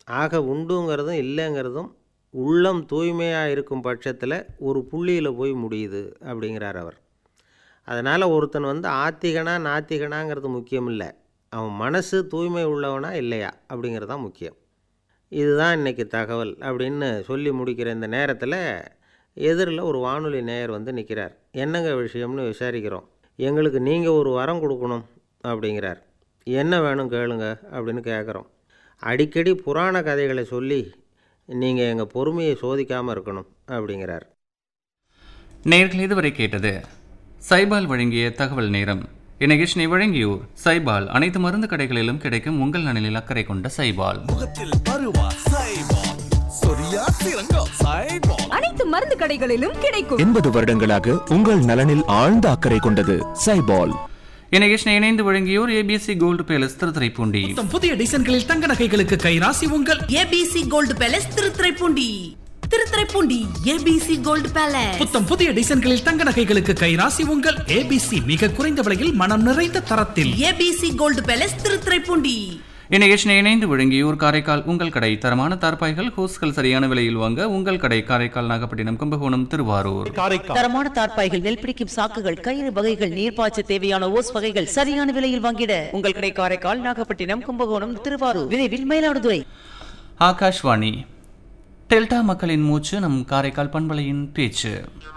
ஆக உண்டுங்கிறதும் இல்லைங்கிறதும் உள்ளம் தூய்மையாக இருக்கும் பட்சத்தில் ஒரு புள்ளியில் போய் முடியுது அப்படிங்கிறார் அவர் அதனால் ஒருத்தன் வந்து ஆத்திகனா நாத்திகனாங்கிறது முக்கியம் இல்லை அவன் மனசு தூய்மை உள்ளவனா இல்லையா அப்படிங்கிறது தான் முக்கியம் இதுதான் இன்றைக்கி தகவல் அப்படின்னு சொல்லி முடிக்கிற இந்த நேரத்தில் எதிரில் ஒரு வானொலி நேயர் வந்து நிற்கிறார் என்னங்க விஷயம்னு விசாரிக்கிறோம் எங்களுக்கு நீங்கள் ஒரு வரம் கொடுக்கணும் அப்படிங்கிறார் என்ன வேணும் கேளுங்க அப்படின்னு கேட்குறோம் அடிக்கடி புராண கதைகளை சொல்லி நீங்கள் எங்கள் பொறுமையை சோதிக்காமல் இருக்கணும் அப்படிங்கிறார் நேர்கள் இதுவரை கேட்டது சைபால் வழங்கிய தகவல் நேரம் இந்நிகழ்ச்சியை வழங்கியோர் சைபால் அனைத்து மருந்து கடைகளிலும் கிடைக்கும் உங்கள் நலனில் அக்கறை கொண்ட சைபால் முகத்தில் பருவா சைபால் சொரியா சிறங்கம் சைபால் அனைத்து மருந்து கடைகளிலும் கிடைக்கும் எண்பது வருடங்களாக உங்கள் நலனில் ஆழ்ந்த அக்கறை கொண்டது சைபால் இந்நிகழ்ச்சியை இணைந்து வழங்கியோர் ஏபிஎஸ்சி கோல்டு பேலஸ் திருத்துறைப்பூண்டி மொத்தம் புதிய டிசைன்களில் தங்க நகைகளுக்கு கைராசி உங்கள் ABC gold palace Thiruthuraipoondi Thiruthuraipoondi ABC gold palace புத்தம் புதிய டிசைன்களில் தங்க நகைகளுக்கு கைராசி உங்கள் ஏபிசி மிக குறைந்த விலையில் மனம் நிறைந்த தரத்தில் ஏபிசி கோல்டு பேலஸ் திருத்துறைப்பூண்டி இந்நிகழ்ச்சியை இணைந்து வழங்கியோர் காரைக்கால் உங்கள் கடை தரமான தார்பாய்கள் ஹோஸ்கள் சரியான விலையில் வாங்க உங்கள் கடை காரைக்கால் நாகப்பட்டினம் கும்பகோணம் திருவாரூர் தரமான தார்ப்பாய்கள் நெல் பிடிக்கும் சாக்குகள் கயிறு வகைகள் நீர்ப்பாய்ச்ச தேவையான ஓஸ் வகைகள் சரியான விலையில் வாங்கிட உங்கள் கடை காரைக்கால் நாகப்பட்டினம் கும்பகோணம் திருவாரூர் விரைவில் மயிலாடுதுறை ஆகாஷ்வாணி டெல்டா மக்களின் மூச்சு நம் காரைக்கால் பண்பலையின் பேச்சு